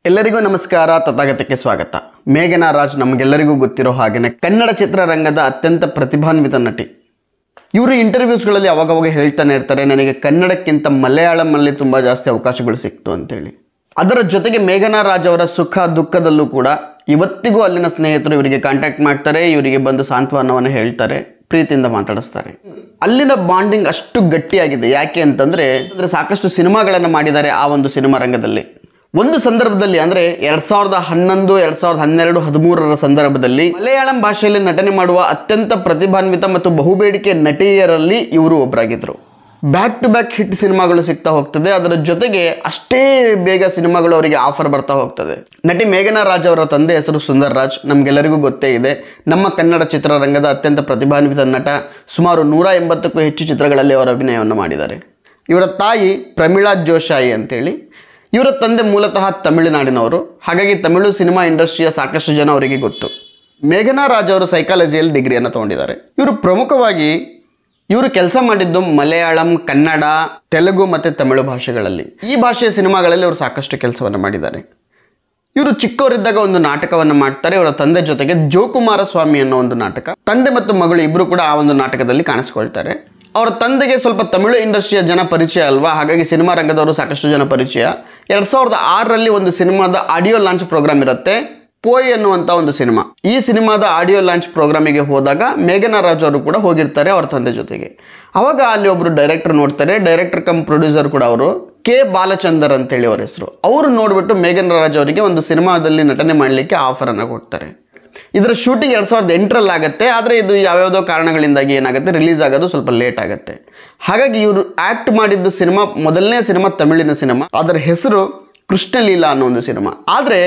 ಎಲ್ಲರಿಗೂ ನಮಸ್ಕಾರ ತಥಾಗತಕ್ಕೆ ಸ್ವಾಗತ ಮೇಘನಾ ರಾಜ್ ನಮಗೆಲ್ಲರಿಗೂ ಗೊತ್ತಿರೋ ಹಾಗೆಯೇ ಕನ್ನಡ ಚಿತ್ರರಂಗದ ಅತ್ಯಂತ ಪ್ರತಿಭಾನ್ವಿತ ನಟಿ ಇವರು ಇಂಟರ್ವ್ಯೂಸ್ಗಳಲ್ಲಿ ಅವಾಗವಾಗ ಹೇಳ್ತಾನೆ ಇರ್ತಾರೆ ನನಗೆ ಕನ್ನಡಕ್ಕಿಂತ ಮಲಯಾಳಮಲ್ಲಿ ತುಂಬ ಜಾಸ್ತಿ ಅವಕಾಶಗಳು ಸಿಕ್ತು ಅಂತೇಳಿ ಅದರ ಜೊತೆಗೆ ಮೇಘನಾ ರಾಜ್ ಅವರ ಸುಖ ದುಃಖದಲ್ಲೂ ಕೂಡ ಇವತ್ತಿಗೂ ಅಲ್ಲಿನ ಸ್ನೇಹಿತರು ಇವರಿಗೆ ಕಾಂಟ್ಯಾಕ್ಟ್ ಮಾಡ್ತಾರೆ ಇವರಿಗೆ ಬಂದು ಸಾಂತ್ವನವನ್ನು ಹೇಳ್ತಾರೆ ಪ್ರೀತಿಯಿಂದ ಮಾತಾಡಿಸ್ತಾರೆ ಅಲ್ಲಿನ ಬಾಂಡಿಂಗ್ ಅಷ್ಟು ಗಟ್ಟಿಯಾಗಿದೆ ಯಾಕೆ ಅಂತಂದ್ರೆ ಅಂದ್ರೆ ಸಾಕಷ್ಟು ಸಿನಿಮಾಗಳನ್ನು ಮಾಡಿದ್ದಾರೆ ಆ ಒಂದು ಸಿನಿಮಾ ರಂಗದಲ್ಲಿ ಒಂದು ಸಂದರ್ಭದಲ್ಲಿ ಅಂದ್ರೆ ಎರಡ್ ಸಾವಿರದ ಹನ್ನೊಂದು ಎರಡ್ ಸಾವಿರದ ಹನ್ನೆರಡು ಹದಿಮೂರರ ಸಂದರ್ಭದಲ್ಲಿ ಮಲಯಾಳಂ ಭಾಷೆಯಲ್ಲಿ ನಟನೆ ಮಾಡುವ ಅತ್ಯಂತ ಪ್ರತಿಭಾನ್ವಿತ ಮತ್ತು ಬಹುಬೇಡಿಕೆ ನಟಿಯರಲ್ಲಿ ಇವರು ಒಬ್ಬರಾಗಿದ್ದರು ಬ್ಯಾಕ್ ಟು ಬ್ಯಾಕ್ ಹಿಟ್ ಸಿನಿಮಾಗಳು ಸಿಗ್ತಾ ಹೋಗ್ತದೆ ಅದರ ಜೊತೆಗೆ ಅಷ್ಟೇ ಬೇಗ ಸಿನಿಮಾಗಳು ಅವರಿಗೆ ಆಫರ್ ಬರ್ತಾ ಹೋಗ್ತದೆ ನಟಿ ಮೇಘನಾ ರಾಜ್ ಅವರ ತಂದೆ ಹೆಸರು ಸುಂದರ್ ರಾಜ್ ನಮಗೆಲ್ಲರಿಗೂ ಗೊತ್ತೇ ಇದೆ ನಮ್ಮ ಕನ್ನಡ ಚಿತ್ರರಂಗದ ಅತ್ಯಂತ ಪ್ರತಿಭಾನ್ವಿತ ನಟ ಸುಮಾರು ನೂರ ಎಂಬತ್ತಕ್ಕೂ ಹೆಚ್ಚು ಚಿತ್ರಗಳಲ್ಲಿ ಅವರು ಅಭಿನಯವನ್ನು ಮಾಡಿದ್ದಾರೆ ಇವರ ತಾಯಿ ಪ್ರಮೀಳಾ ಜೋಶಾಯಿ ಅಂತೇಳಿ ಇವರ ತಂದೆ ಮೂಲತಃ ತಮಿಳುನಾಡಿನವರು ಹಾಗಾಗಿ ತಮಿಳು ಸಿನಿಮಾ ಇಂಡಸ್ಟ್ರಿಯ ಸಾಕಷ್ಟು ಜನ ಅವರಿಗೆ ಗೊತ್ತು ಮೇಘನಾ ರಾಜ್ ಅವರು ಸೈಕಾಲಜಿಯಲ್ಲಿ ಡಿಗ್ರಿಯನ್ನು ತಗೊಂಡಿದ್ದಾರೆ ಇವರು ಪ್ರಮುಖವಾಗಿ ಇವರು ಕೆಲಸ ಮಾಡಿದ್ದು ಮಲಯಾಳಂ ಕನ್ನಡ ತೆಲುಗು ಮತ್ತು ತಮಿಳು ಭಾಷೆಗಳಲ್ಲಿ ಈ ಭಾಷೆಯ ಸಿನಿಮಾಗಳಲ್ಲಿ ಅವರು ಸಾಕಷ್ಟು ಕೆಲಸವನ್ನು ಮಾಡಿದ್ದಾರೆ ಇವರು ಚಿಕ್ಕವರಿದ್ದಾಗ ಒಂದು ನಾಟಕವನ್ನು ಮಾಡ್ತಾರೆ ಇವರ ತಂದೆ ಜೊತೆಗೆ ಜೋಕುಮಾರ ಸ್ವಾಮಿ ಅನ್ನೋ ಒಂದು ನಾಟಕ ತಂದೆ ಮತ್ತು ಮಗಳು ಇಬ್ಬರು ಕೂಡ ಆ ಒಂದು ನಾಟಕದಲ್ಲಿ ಕಾಣಿಸ್ಕೊಳ್ತಾರೆ ಅವರ ತಂದೆಗೆ ಸ್ವಲ್ಪ ತಮಿಳು ಇಂಡಸ್ಟ್ರಿಯ ಜನ ಪರಿಚಯ ಅಲ್ವಾ ಹಾಗಾಗಿ ಸಿನಿಮಾ ರಂಗದವರು ಸಾಕಷ್ಟು ಜನ ಪರಿಚಯ ಎರಡು ಸಾವಿರದ ಆರರಲ್ಲಿ ಒಂದು ಸಿನಿಮಾದ ಆಡಿಯೋ ಲಾಂಚ್ ಪ್ರೋಗ್ರಾಮ್ ಇರುತ್ತೆ ಪೋಯ್ ಅನ್ನುವಂಥ ಒಂದು ಸಿನಿಮಾ ಈ ಸಿನಿಮಾದ ಆಡಿಯೋ ಲಾಂಚ್ ಪ್ರೋಗ್ರಾಮಿಗೆ ಹೋದಾಗ ಮೇಘನಾ ರಾಜ್ ಅವರು ಕೂಡ ಹೋಗಿರ್ತಾರೆ ಅವರ ತಂದೆ ಜೊತೆಗೆ ಅವಾಗ ಅಲ್ಲಿ ಒಬ್ಬರು ಡೈರೆಕ್ಟರ್ ನೋಡ್ತಾರೆ ಡೈರೆಕ್ಟರ್ ಕಮ್ ಪ್ರೊಡ್ಯೂಸರ್ ಕೂಡ ಅವರು ಕೆ ಬಾಲಚಂದರ್ ಅಂತೇಳಿ ಅವರ ಹೆಸರು ಅವರು ನೋಡಿಬಿಟ್ಟು ಮೇಘನಾ ರಾಜ್ ಅವರಿಗೆ ಒಂದು ಸಿನಿಮಾದಲ್ಲಿ ನಟನೆ ಮಾಡಲಿಕ್ಕೆ ಆಫರನ್ನು ಕೊಡ್ತಾರೆ ಇದರ ಶೂಟಿಂಗ್ ಎರಡು ಸಾವಿರದ ಎಂಟರಲ್ಲಿ ಆಗುತ್ತೆ ಆದರೆ ಇದು ಯಾವ್ಯಾವುದೋ ಕಾರಣಗಳಿಂದಾಗಿ ಏನಾಗುತ್ತೆ ರಿಲೀಸ್ ಆಗೋದು ಸ್ವಲ್ಪ ಲೇಟ್ ಆಗುತ್ತೆ ಹಾಗಾಗಿ ಇವರು ಆ್ಯಕ್ಟ್ ಮಾಡಿದ್ದು ಸಿನಿಮಾ ಮೊದಲನೇ ಸಿನಿಮಾ ತಮಿಳಿನ ಸಿನಿಮಾ ಅದರ ಹೆಸರು ಕೃಷ್ಣಲೀಲಾ ಅನ್ನೋ ಒಂದು ಸಿನಿಮಾ ಆದರೆ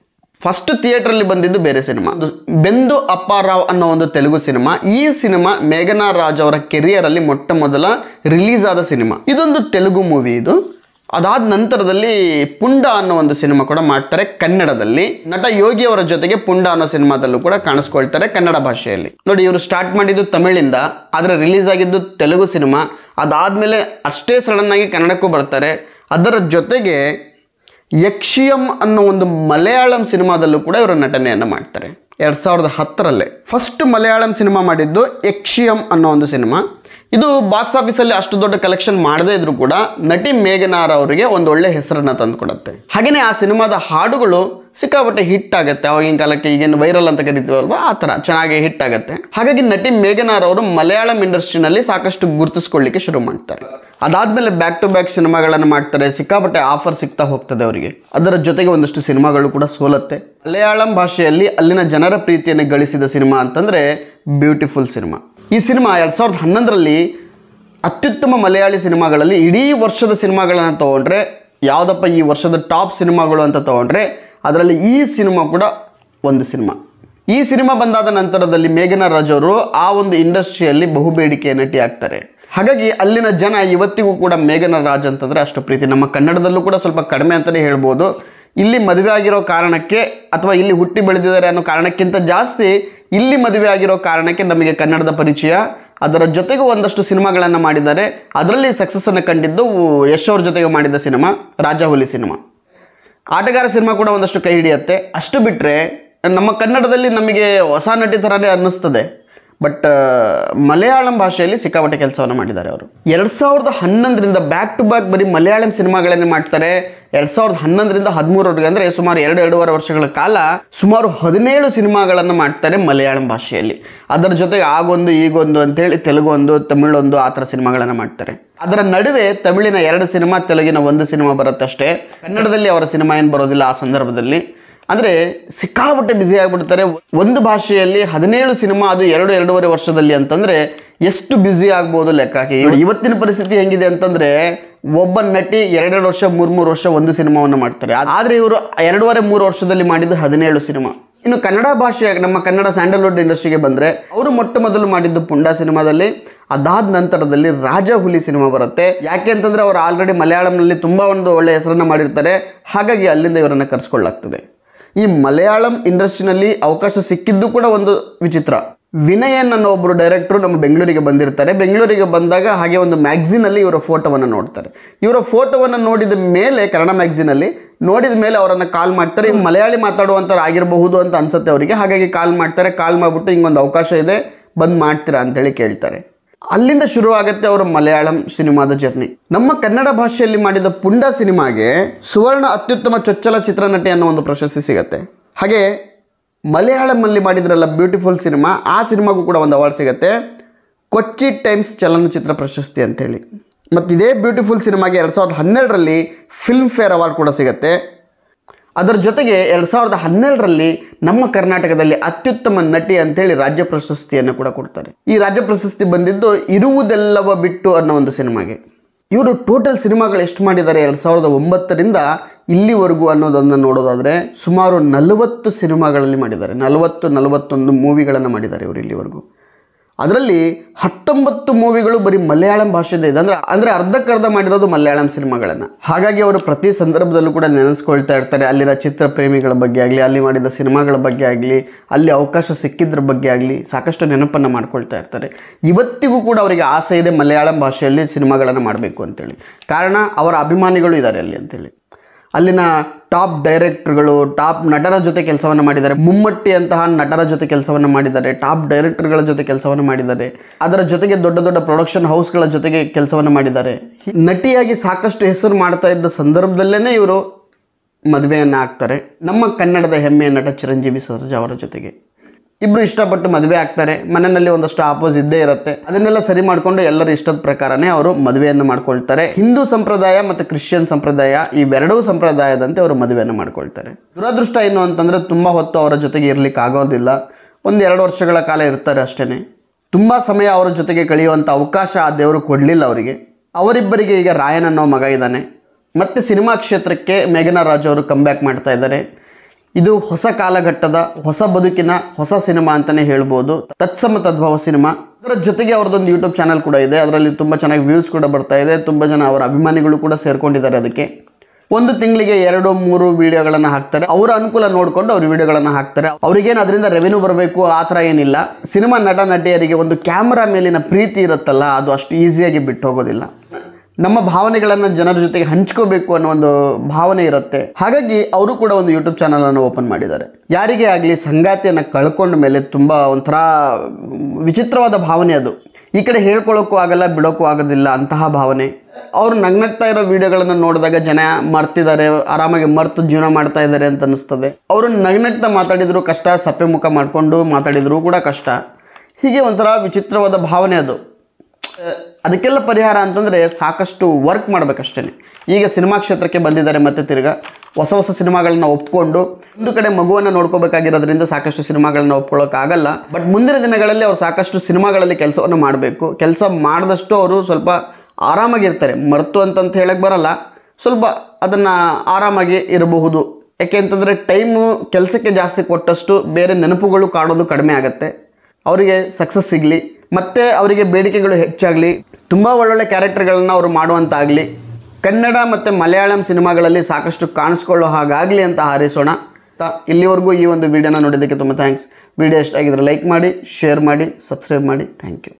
ಫಸ್ಟ್ ಥಿಯೇಟ್ರಲ್ಲಿ ಬಂದಿದ್ದು ಬೇರೆ ಸಿನಿಮಾ ಅದು ಬೆಂದು ಅಪ್ಪಾರಾವ್ ಅನ್ನೋ ಒಂದು ತೆಲುಗು ಸಿನಿಮಾ ಈ ಸಿನಿಮಾ ಮೇಘನಾ ರಾಜ್ ಅವರ ಕೆರಿಯರಲ್ಲಿ ಮೊಟ್ಟ ಮೊದಲ ರಿಲೀಸ್ ಆದ ಸಿನಿಮಾ ಇದೊಂದು ತೆಲುಗು ಮೂವಿ ಇದು ಅದಾದ ನಂತರದಲ್ಲಿ ಪುಂಡ ಅನ್ನೋ ಒಂದು ಸಿನಿಮಾ ಕೂಡ ಮಾಡ್ತಾರೆ ಕನ್ನಡದಲ್ಲಿ ನಟ ಯೋಗಿ ಅವರ ಜೊತೆಗೆ ಪುಂಡ ಅನ್ನೋ ಸಿನಿಮಾದಲ್ಲೂ ಕೂಡ ಕಾಣಿಸ್ಕೊಳ್ತಾರೆ ಕನ್ನಡ ಭಾಷೆಯಲ್ಲಿ ನೋಡಿ ಇವರು ಸ್ಟಾರ್ಟ್ ಮಾಡಿದ್ದು ತಮಿಳಿಂದ ಆದರೆ ರಿಲೀಸ್ ಆಗಿದ್ದು ತೆಲುಗು ಸಿನಿಮಾ ಅದಾದಮೇಲೆ ಅಷ್ಟೇ ಸಡನ್ ಆಗಿ ಕನ್ನಡಕ್ಕೂ ಬರ್ತಾರೆ ಅದರ ಜೊತೆಗೆ ಯಕ್ಷಿಯಂ ಅನ್ನೋ ಒಂದು ಮಲಯಾಳಂ ಸಿನಿಮಾದಲ್ಲೂ ಕೂಡ ಇವರು ನಟನೆಯನ್ನು ಮಾಡ್ತಾರೆ ಎರಡು ಸಾವಿರದ ಹತ್ತರಲ್ಲೇ ಫಸ್ಟ್ ಮಲಯಾಳಂ ಸಿನಿಮಾ ಮಾಡಿದ್ದು ಯಕ್ಷಿಯಂ ಅನ್ನೋ ಒಂದು ಸಿನಿಮಾ ಇದು ಬಾಕ್ಸ್ ಆಫೀಸಲ್ಲಿ ಅಷ್ಟು ದೊಡ್ಡ ಕಲೆಕ್ಷನ್ ಮಾಡದೇ ಇದ್ರೂ ಕೂಡ ನಟಿ ಮೇಘನಾರ್ ಅವರಿಗೆ ಒಂದು ಒಳ್ಳೆ ಹೆಸರನ್ನು ತಂದುಕೊಡುತ್ತೆ ಹಾಗೆಯೇ ಆ ಸಿನಿಮಾದ ಹಾಡುಗಳು ಸಿಕ್ಕಾಪಟ್ಟೆ ಹಿಟ್ ಆಗುತ್ತೆ ಅವಾಗಿನ ಕಾಲಕ್ಕೆ ಈಗೇನು ವೈರಲ್ ಅಂತ ಕರಿತೀವಲ್ವಾ ಆ ಥರ ಚೆನ್ನಾಗಿ ಹಿಟ್ ಆಗುತ್ತೆ ಹಾಗಾಗಿ ನಟಿ ಮೇಘನಾರ್ ಅವರು ಮಲಯಾಳಂ ಇಂಡಸ್ಟ್ರಿನಲ್ಲಿ ಸಾಕಷ್ಟು ಗುರುತಿಸ್ಕೊಳ್ಳಿಕ್ಕೆ ಶುರು ಮಾಡ್ತಾರೆ ಅದಾದಮೇಲೆ ಬ್ಯಾಕ್ ಟು ಬ್ಯಾಕ್ ಸಿನಿಮಾಗಳನ್ನು ಮಾಡ್ತಾರೆ ಸಿಕ್ಕಾಪಟ್ಟೆ ಆಫರ್ ಸಿಗ್ತಾ ಹೋಗ್ತದೆ ಅವರಿಗೆ ಅದರ ಜೊತೆಗೆ ಒಂದಷ್ಟು ಸಿನಿಮಾಗಳು ಕೂಡ ಸೋಲತ್ತೆ ಮಲಯಾಳಂ ಭಾಷೆಯಲ್ಲಿ ಅಲ್ಲಿನ ಜನರ ಪ್ರೀತಿಯನ್ನು ಗಳಿಸಿದ ಸಿನಿಮಾ ಅಂತಂದರೆ ಬ್ಯೂಟಿಫುಲ್ ಸಿನಿಮಾ ಈ ಸಿನಿಮಾ ಎರಡು ಸಾವಿರದ ಹನ್ನೊಂದರಲ್ಲಿ ಅತ್ಯುತ್ತಮ ಮಲಯಾಳಿ ಸಿನಿಮಾಗಳಲ್ಲಿ ಇಡೀ ವರ್ಷದ ಸಿನಿಮಾಗಳನ್ನು ತೊಗೊಂಡ್ರೆ ಯಾವುದಪ್ಪ ಈ ವರ್ಷದ ಟಾಪ್ ಸಿನಿಮಾಗಳು ಅಂತ ತೊಗೊಂಡ್ರೆ ಅದರಲ್ಲಿ ಈ ಸಿನಿಮಾ ಕೂಡ ಒಂದು ಸಿನಿಮಾ ಈ ಸಿನಿಮಾ ಬಂದಾದ ನಂತರದಲ್ಲಿ ಮೇಘನಾ ರಾಜ್ ಅವರು ಆ ಒಂದು ಇಂಡಸ್ಟ್ರಿಯಲ್ಲಿ ಬಹುಬೇಡಿಕೆ ನಟಿ ಆಗ್ತಾರೆ ಹಾಗಾಗಿ ಅಲ್ಲಿನ ಜನ ಇವತ್ತಿಗೂ ಕೂಡ ಮೇಘನಾ ರಾಜ್ ಅಂತಂದರೆ ಅಷ್ಟು ಪ್ರೀತಿ ನಮ್ಮ ಕನ್ನಡದಲ್ಲೂ ಕೂಡ ಸ್ವಲ್ಪ ಕಡಿಮೆ ಅಂತಲೇ ಹೇಳ್ಬೋದು ಇಲ್ಲಿ ಮದುವೆ ಆಗಿರೋ ಕಾರಣಕ್ಕೆ ಅಥವಾ ಇಲ್ಲಿ ಹುಟ್ಟಿ ಬೆಳೆದಿದ್ದಾರೆ ಅನ್ನೋ ಕಾರಣಕ್ಕಿಂತ ಜಾಸ್ತಿ ಇಲ್ಲಿ ಮದುವೆ ಆಗಿರೋ ಕಾರಣಕ್ಕೆ ನಮಗೆ ಕನ್ನಡದ ಪರಿಚಯ ಅದರ ಜೊತೆಗೂ ಒಂದಷ್ಟು ಸಿನಿಮಾಗಳನ್ನು ಮಾಡಿದ್ದಾರೆ ಅದರಲ್ಲಿ ಸಕ್ಸಸ್ಸನ್ನು ಕಂಡಿದ್ದು ಯಶ್ ಅವ್ರ ಜೊತೆಗೆ ಮಾಡಿದ ಸಿನಿಮಾ ರಾಜಹುಲಿ ಸಿನಿಮಾ ಆಟಗಾರ ಸಿನಿಮಾ ಕೂಡ ಒಂದಷ್ಟು ಕೈ ಹಿಡಿಯುತ್ತೆ ಅಷ್ಟು ಬಿಟ್ಟರೆ ನಮ್ಮ ಕನ್ನಡದಲ್ಲಿ ನಮಗೆ ಹೊಸ ನಟಿ ಥರನೇ ಅನ್ನಿಸ್ತದೆ ಬಟ್ ಮಲಯಾಳಂ ಭಾಷೆಯಲ್ಲಿ ಸಿಕ್ಕಾಪಟ್ಟೆ ಕೆಲಸವನ್ನು ಮಾಡಿದ್ದಾರೆ ಅವರು ಎರಡು ಸಾವಿರದ ಹನ್ನೊಂದರಿಂದ ಬ್ಯಾಕ್ ಟು ಬ್ಯಾಕ್ ಬರೀ ಮಲಯಾಳಂ ಸಿನಿಮಾಗಳನ್ನೇ ಮಾಡ್ತಾರೆ ಎರಡು ಸಾವಿರದ ಹನ್ನೊಂದರಿಂದ ಹದಿಮೂರವರೆಗೆ ಅಂದರೆ ಸುಮಾರು ಎರಡು ಎರಡೂವರೆ ವರ್ಷಗಳ ಕಾಲ ಸುಮಾರು ಹದಿನೇಳು ಸಿನಿಮಾಗಳನ್ನು ಮಾಡ್ತಾರೆ ಮಲಯಾಳಂ ಭಾಷೆಯಲ್ಲಿ ಅದರ ಜೊತೆಗೆ ಆಗೊಂದು ಈಗೊಂದು ಅಂತೇಳಿ ತೆಲುಗು ಒಂದು ತಮಿಳೊಂದು ಆ ಥರ ಸಿನಿಮಾಗಳನ್ನು ಮಾಡ್ತಾರೆ ಅದರ ನಡುವೆ ತಮಿಳಿನ ಎರಡು ಸಿನಿಮಾ ತೆಲುಗಿನ ಒಂದು ಸಿನಿಮಾ ಬರುತ್ತಷ್ಟೇ ಕನ್ನಡದಲ್ಲಿ ಅವರ ಸಿನಿಮಾ ಏನು ಬರೋದಿಲ್ಲ ಆ ಸಂದರ್ಭದಲ್ಲಿ ಅಂದರೆ ಸಿಕ್ಕಾಪಟ್ಟೆ ಬ್ಯುಸಿ ಆಗಿಬಿಡ್ತಾರೆ ಒಂದು ಭಾಷೆಯಲ್ಲಿ ಹದಿನೇಳು ಸಿನಿಮಾ ಅದು ಎರಡು ಎರಡೂವರೆ ವರ್ಷದಲ್ಲಿ ಅಂತಂದರೆ ಎಷ್ಟು ಬ್ಯುಸಿ ಆಗ್ಬೋದು ಲೆಕ್ಕ ಹಾಕಿ ಇವ್ರು ಇವತ್ತಿನ ಪರಿಸ್ಥಿತಿ ಹೆಂಗಿದೆ ಅಂತಂದರೆ ಒಬ್ಬ ನಟಿ ಎರಡೆರಡು ವರ್ಷ ಮೂರು ಮೂರು ವರ್ಷ ಒಂದು ಸಿನಿಮಾವನ್ನು ಮಾಡ್ತಾರೆ ಆದರೆ ಇವರು ಎರಡೂವರೆ ಮೂರು ವರ್ಷದಲ್ಲಿ ಮಾಡಿದ್ದು ಹದಿನೇಳು ಸಿನಿಮಾ ಇನ್ನು ಕನ್ನಡ ಭಾಷೆ ನಮ್ಮ ಕನ್ನಡ ಸ್ಯಾಂಡಲ್ವುಡ್ ಇಂಡಸ್ಟ್ರಿಗೆ ಬಂದರೆ ಅವರು ಮೊಟ್ಟ ಮೊದಲು ಮಾಡಿದ್ದು ಪುಂಡ ಸಿನಿಮಾದಲ್ಲಿ ಅದಾದ ನಂತರದಲ್ಲಿ ರಾಜ ಹುಲಿ ಸಿನಿಮಾ ಬರುತ್ತೆ ಯಾಕೆ ಅಂತಂದರೆ ಅವರು ಆಲ್ರೆಡಿ ಮಲಯಾಳಂನಲ್ಲಿ ತುಂಬ ಒಂದು ಒಳ್ಳೆಯ ಹೆಸರನ್ನು ಮಾಡಿರ್ತಾರೆ ಹಾಗಾಗಿ ಅಲ್ಲಿಂದ ಇವರನ್ನು ಕರೆಸ್ಕೊಳ್ಳಾಗ್ತದೆ ಈ ಮಲಯಾಳಂ ಇಂಡಸ್ಟ್ರಿನಲ್ಲಿ ಅವಕಾಶ ಸಿಕ್ಕಿದ್ದು ಕೂಡ ಒಂದು ವಿಚಿತ್ರ ವಿನಯನ್ ಅನ್ನೋ ಒಬ್ಬರು ಡೈರೆಕ್ಟ್ರು ನಮ್ಮ ಬೆಂಗಳೂರಿಗೆ ಬಂದಿರ್ತಾರೆ ಬೆಂಗಳೂರಿಗೆ ಬಂದಾಗ ಹಾಗೆ ಒಂದು ಮ್ಯಾಗ್ಝಿನಲ್ಲಿ ಇವರ ಫೋಟೋವನ್ನು ನೋಡ್ತಾರೆ ಇವರ ಫೋಟೋವನ್ನು ನೋಡಿದ ಮೇಲೆ ಕನ್ನಡ ಮ್ಯಾಗ್ಝಿನಲ್ಲಿ ನೋಡಿದ ಮೇಲೆ ಅವರನ್ನು ಕಾಲ್ ಮಾಡ್ತಾರೆ ಇವ್ರು ಮಲಯಾಳಿ ಮಾತಾಡುವಂಥವ್ರು ಆಗಿರಬಹುದು ಅಂತ ಅನ್ಸುತ್ತೆ ಅವರಿಗೆ ಹಾಗಾಗಿ ಕಾಲ್ ಮಾಡ್ತಾರೆ ಕಾಲ್ ಮಾಡಿಬಿಟ್ಟು ಹಿಂಗೊಂದು ಅವಕಾಶ ಇದೆ ಬಂದು ಮಾಡ್ತೀರಾ ಅಂತೇಳಿ ಕೇಳ್ತಾರೆ ಅಲ್ಲಿಂದ ಶುರು ಆಗುತ್ತೆ ಅವರ ಮಲಯಾಳಂ ಸಿನಿಮಾದ ಜರ್ನಿ ನಮ್ಮ ಕನ್ನಡ ಭಾಷೆಯಲ್ಲಿ ಮಾಡಿದ ಪುಂಡ ಸಿನಿಮಾಗೆ ಸುವರ್ಣ ಅತ್ಯುತ್ತಮ ಚೊಚ್ಚಲ ಚಿತ್ರನಟಿ ಅನ್ನೋ ಒಂದು ಪ್ರಶಸ್ತಿ ಸಿಗತ್ತೆ ಹಾಗೆ ಮಲಯಾಳಮಲ್ಲಿ ಮಾಡಿದ್ರಲ್ಲ ಬ್ಯೂಟಿಫುಲ್ ಸಿನಿಮಾ ಆ ಸಿನಿಮಾಗೂ ಕೂಡ ಒಂದು ಅವಾರ್ಡ್ ಸಿಗುತ್ತೆ ಕೊಚ್ಚಿ ಟೈಮ್ಸ್ ಚಲನಚಿತ್ರ ಪ್ರಶಸ್ತಿ ಅಂತೇಳಿ ಮತ್ತು ಇದೇ ಬ್ಯೂಟಿಫುಲ್ ಸಿನಿಮಾಗೆ ಎರಡು ಸಾವಿರದ ಹನ್ನೆರಡರಲ್ಲಿ ಫಿಲ್ಮ್ ಫೇರ್ ಅವಾರ್ಡ್ ಕೂಡ ಸಿಗುತ್ತೆ ಅದರ ಜೊತೆಗೆ ಎರಡು ಸಾವಿರದ ಹನ್ನೆರಡರಲ್ಲಿ ನಮ್ಮ ಕರ್ನಾಟಕದಲ್ಲಿ ಅತ್ಯುತ್ತಮ ನಟಿ ಅಂತೇಳಿ ರಾಜ್ಯ ಪ್ರಶಸ್ತಿಯನ್ನು ಕೂಡ ಕೊಡ್ತಾರೆ ಈ ರಾಜ್ಯ ಪ್ರಶಸ್ತಿ ಬಂದಿದ್ದು ಇರುವುದೆಲ್ಲವ ಬಿಟ್ಟು ಅನ್ನೋ ಒಂದು ಸಿನಿಮಾಗೆ ಇವರು ಟೋಟಲ್ ಸಿನಿಮಾಗಳು ಎಷ್ಟು ಮಾಡಿದ್ದಾರೆ ಎರಡು ಸಾವಿರದ ಒಂಬತ್ತರಿಂದ ಇಲ್ಲಿವರೆಗೂ ಅನ್ನೋದನ್ನು ನೋಡೋದಾದರೆ ಸುಮಾರು ನಲವತ್ತು ಸಿನಿಮಾಗಳಲ್ಲಿ ಮಾಡಿದ್ದಾರೆ ನಲವತ್ತು ನಲವತ್ತೊಂದು ಮೂವಿಗಳನ್ನು ಮಾಡಿದ್ದಾರೆ ಇವರು ಇಲ್ಲಿವರೆಗೂ ಅದರಲ್ಲಿ ಹತ್ತೊಂಬತ್ತು ಮೂವಿಗಳು ಬರೀ ಮಲಯಾಳಂ ಭಾಷೆದೇ ಇದೆ ಅಂದರೆ ಅಂದರೆ ಅರ್ಧಕ್ಕರ್ಧ ಮಾಡಿರೋದು ಮಲಯಾಳಂ ಸಿನಿಮಾಗಳನ್ನು ಹಾಗಾಗಿ ಅವರು ಪ್ರತಿ ಸಂದರ್ಭದಲ್ಲೂ ಕೂಡ ನೆನೆಸ್ಕೊಳ್ತಾ ಇರ್ತಾರೆ ಅಲ್ಲಿನ ಚಿತ್ರ ಪ್ರೇಮಿಗಳ ಬಗ್ಗೆ ಆಗಲಿ ಅಲ್ಲಿ ಮಾಡಿದ ಸಿನಿಮಾಗಳ ಬಗ್ಗೆ ಆಗಲಿ ಅಲ್ಲಿ ಅವಕಾಶ ಸಿಕ್ಕಿದ್ರ ಬಗ್ಗೆ ಆಗಲಿ ಸಾಕಷ್ಟು ನೆನಪನ್ನು ಮಾಡ್ಕೊಳ್ತಾ ಇರ್ತಾರೆ ಇವತ್ತಿಗೂ ಕೂಡ ಅವರಿಗೆ ಆಸೆ ಇದೆ ಮಲಯಾಳಂ ಭಾಷೆಯಲ್ಲಿ ಸಿನಿಮಾಗಳನ್ನು ಮಾಡಬೇಕು ಅಂತೇಳಿ ಕಾರಣ ಅವರ ಅಭಿಮಾನಿಗಳು ಇದ್ದಾರೆ ಅಲ್ಲಿ ಅಂತೇಳಿ ಅಲ್ಲಿನ ಟಾಪ್ ಡೈರೆಕ್ಟರ್ಗಳು ಟಾಪ್ ನಟರ ಜೊತೆ ಕೆಲಸವನ್ನು ಮಾಡಿದ್ದಾರೆ ಮುಮ್ಮಟ್ಟಿ ಅಂತಹ ನಟರ ಜೊತೆ ಕೆಲಸವನ್ನು ಮಾಡಿದ್ದಾರೆ ಟಾಪ್ ಡೈರೆಕ್ಟರ್ಗಳ ಜೊತೆ ಕೆಲಸವನ್ನು ಮಾಡಿದ್ದಾರೆ ಅದರ ಜೊತೆಗೆ ದೊಡ್ಡ ದೊಡ್ಡ ಪ್ರೊಡಕ್ಷನ್ ಹೌಸ್ಗಳ ಜೊತೆಗೆ ಕೆಲಸವನ್ನು ಮಾಡಿದ್ದಾರೆ ನಟಿಯಾಗಿ ಸಾಕಷ್ಟು ಹೆಸರು ಮಾಡ್ತಾ ಇದ್ದ ಸಂದರ್ಭದಲ್ಲೇ ಇವರು ಮದುವೆಯನ್ನು ಆಗ್ತಾರೆ ನಮ್ಮ ಕನ್ನಡದ ಹೆಮ್ಮೆಯ ನಟ ಚಿರಂಜೀವಿ ಸರ್ಜಾ ಅವರ ಜೊತೆಗೆ ಇಬ್ಬರು ಇಷ್ಟಪಟ್ಟು ಮದುವೆ ಆಗ್ತಾರೆ ಮನೆಯಲ್ಲಿ ಒಂದಷ್ಟು ಆಪೋಸ್ ಇದ್ದೇ ಇರುತ್ತೆ ಅದನ್ನೆಲ್ಲ ಸರಿ ಮಾಡಿಕೊಂಡು ಎಲ್ಲರ ಇಷ್ಟದ ಪ್ರಕಾರನೇ ಅವರು ಮದುವೆಯನ್ನು ಮಾಡ್ಕೊಳ್ತಾರೆ ಹಿಂದೂ ಸಂಪ್ರದಾಯ ಮತ್ತು ಕ್ರಿಶ್ಚಿಯನ್ ಸಂಪ್ರದಾಯ ಇವೆರಡೂ ಸಂಪ್ರದಾಯದಂತೆ ಅವರು ಮದುವೆಯನ್ನು ಮಾಡ್ಕೊಳ್ತಾರೆ ದುರದೃಷ್ಟ ಏನು ಅಂತಂದರೆ ತುಂಬ ಹೊತ್ತು ಅವರ ಜೊತೆಗೆ ಇರಲಿಕ್ಕೆ ಆಗೋದಿಲ್ಲ ಒಂದು ಎರಡು ವರ್ಷಗಳ ಕಾಲ ಇರ್ತಾರೆ ಅಷ್ಟೇ ತುಂಬ ಸಮಯ ಅವರ ಜೊತೆಗೆ ಕಳೆಯುವಂಥ ಅವಕಾಶ ಆ ದೇವರು ಕೊಡಲಿಲ್ಲ ಅವರಿಗೆ ಅವರಿಬ್ಬರಿಗೆ ಈಗ ರಾಯನ್ ಅನ್ನೋ ಮಗ ಇದ್ದಾನೆ ಮತ್ತು ಸಿನಿಮಾ ಕ್ಷೇತ್ರಕ್ಕೆ ಮೇಘನಾ ರಾಜ್ ಅವರು ಕಮ್ಬ್ಯಾಕ್ ಮಾಡ್ತಾ ಇದ್ದಾರೆ ಇದು ಹೊಸ ಕಾಲಘಟ್ಟದ ಹೊಸ ಬದುಕಿನ ಹೊಸ ಸಿನಿಮಾ ಅಂತಲೇ ಹೇಳ್ಬೋದು ತತ್ಸಮ ತದ್ಭವ ಸಿನಿಮಾ ಅದರ ಜೊತೆಗೆ ಅವ್ರದ್ದೊಂದು ಯೂಟ್ಯೂಬ್ ಚಾನಲ್ ಕೂಡ ಇದೆ ಅದರಲ್ಲಿ ತುಂಬ ಚೆನ್ನಾಗಿ ವ್ಯೂಸ್ ಕೂಡ ಬರ್ತಾ ಇದೆ ತುಂಬ ಜನ ಅವರ ಅಭಿಮಾನಿಗಳು ಕೂಡ ಸೇರ್ಕೊಂಡಿದ್ದಾರೆ ಅದಕ್ಕೆ ಒಂದು ತಿಂಗಳಿಗೆ ಎರಡು ಮೂರು ವಿಡಿಯೋಗಳನ್ನು ಹಾಕ್ತಾರೆ ಅವರ ಅನುಕೂಲ ನೋಡಿಕೊಂಡು ಅವ್ರ ವಿಡಿಯೋಗಳನ್ನು ಹಾಕ್ತಾರೆ ಅವ್ರಿಗೇನು ಅದರಿಂದ ರೆವೆನ್ಯೂ ಬರಬೇಕು ಆ ಥರ ಏನಿಲ್ಲ ಸಿನಿಮಾ ನಟ ನಟಿಯರಿಗೆ ಒಂದು ಕ್ಯಾಮ್ರಾ ಮೇಲಿನ ಪ್ರೀತಿ ಇರುತ್ತಲ್ಲ ಅದು ಅಷ್ಟು ಈಸಿಯಾಗಿ ಬಿಟ್ಟು ಹೋಗೋದಿಲ್ಲ ನಮ್ಮ ಭಾವನೆಗಳನ್ನು ಜನರ ಜೊತೆಗೆ ಹಂಚ್ಕೋಬೇಕು ಅನ್ನೋ ಒಂದು ಭಾವನೆ ಇರುತ್ತೆ ಹಾಗಾಗಿ ಅವರು ಕೂಡ ಒಂದು ಯೂಟ್ಯೂಬ್ ಚಾನಲನ್ನು ಓಪನ್ ಮಾಡಿದ್ದಾರೆ ಯಾರಿಗೇ ಆಗಲಿ ಸಂಗಾತಿಯನ್ನು ಕಳ್ಕೊಂಡ ಮೇಲೆ ತುಂಬ ಒಂಥರ ವಿಚಿತ್ರವಾದ ಭಾವನೆ ಅದು ಈ ಕಡೆ ಹೇಳ್ಕೊಳ್ಳೋಕ್ಕೂ ಆಗಲ್ಲ ಬಿಡೋಕ್ಕೂ ಆಗೋದಿಲ್ಲ ಅಂತಹ ಭಾವನೆ ಅವ್ರು ನಗ್ನಗ್ತಾ ಇರೋ ವಿಡಿಯೋಗಳನ್ನು ನೋಡಿದಾಗ ಜನ ಮರ್ತಿದ್ದಾರೆ ಆರಾಮಾಗಿ ಮರ್ತು ಜೀವನ ಮಾಡ್ತಾ ಇದ್ದಾರೆ ಅಂತ ಅನಿಸ್ತದೆ ಅವರು ನಗ್ನಗ್ತಾ ಮಾತಾಡಿದ್ರು ಕಷ್ಟ ಸಪ್ಪೆ ಮುಖ ಮಾಡಿಕೊಂಡು ಮಾತಾಡಿದ್ರು ಕೂಡ ಕಷ್ಟ ಹೀಗೆ ಒಂಥರ ವಿಚಿತ್ರವಾದ ಭಾವನೆ ಅದು ಅದಕ್ಕೆಲ್ಲ ಪರಿಹಾರ ಅಂತಂದರೆ ಸಾಕಷ್ಟು ವರ್ಕ್ ಮಾಡಬೇಕಷ್ಟೇ ಈಗ ಸಿನಿಮಾ ಕ್ಷೇತ್ರಕ್ಕೆ ಬಂದಿದ್ದಾರೆ ಮತ್ತೆ ತಿರ್ಗಾ ಹೊಸ ಹೊಸ ಸಿನಿಮಾಗಳನ್ನ ಒಪ್ಕೊಂಡು ಒಂದು ಕಡೆ ಮಗುವನ್ನು ನೋಡ್ಕೋಬೇಕಾಗಿರೋದ್ರಿಂದ ಸಾಕಷ್ಟು ಸಿನಿಮಾಗಳನ್ನ ಒಪ್ಕೊಳ್ಳೋಕ್ಕಾಗಲ್ಲ ಬಟ್ ಮುಂದಿನ ದಿನಗಳಲ್ಲಿ ಅವರು ಸಾಕಷ್ಟು ಸಿನಿಮಾಗಳಲ್ಲಿ ಕೆಲಸವನ್ನು ಮಾಡಬೇಕು ಕೆಲಸ ಮಾಡಿದಷ್ಟು ಅವರು ಸ್ವಲ್ಪ ಆರಾಮಾಗಿರ್ತಾರೆ ಮರೆತು ಅಂತಂತ ಹೇಳಕ್ಕೆ ಬರಲ್ಲ ಸ್ವಲ್ಪ ಅದನ್ನು ಆರಾಮಾಗಿ ಇರಬಹುದು ಯಾಕೆ ಅಂತಂದರೆ ಟೈಮು ಕೆಲಸಕ್ಕೆ ಜಾಸ್ತಿ ಕೊಟ್ಟಷ್ಟು ಬೇರೆ ನೆನಪುಗಳು ಕಾಣೋದು ಕಡಿಮೆ ಆಗುತ್ತೆ ಅವರಿಗೆ ಸಕ್ಸಸ್ ಸಿಗಲಿ ಮತ್ತು ಅವರಿಗೆ ಬೇಡಿಕೆಗಳು ಹೆಚ್ಚಾಗಲಿ ತುಂಬ ಒಳ್ಳೊಳ್ಳೆ ಕ್ಯಾರೆಕ್ಟರ್ಗಳನ್ನು ಅವರು ಮಾಡುವಂತಾಗಲಿ ಕನ್ನಡ ಮತ್ತು ಮಲಯಾಳಂ ಸಿನಿಮಾಗಳಲ್ಲಿ ಸಾಕಷ್ಟು ಕಾಣಿಸ್ಕೊಳ್ಳೋ ಹಾಗಾಗಲಿ ಅಂತ ಹಾರೈಸೋಣ ತ- ಇಲ್ಲಿವರೆಗೂ ಈ ಒಂದು ವಿಡಿಯೋನ ನೋಡಿದ್ದಕ್ಕೆ ತುಂಬ ಥ್ಯಾಂಕ್ಸ್ ವಿಡಿಯೋ ಇಷ್ಟ ಆಗಿದ್ರೆ ಲೈಕ್ ಮಾಡಿ ಶೇರ್ ಮಾಡಿ ಸಬ್ಸ್ಕ್ರೈಬ್ ಮಾಡಿ ಥ್ಯಾಂಕ್ ಯು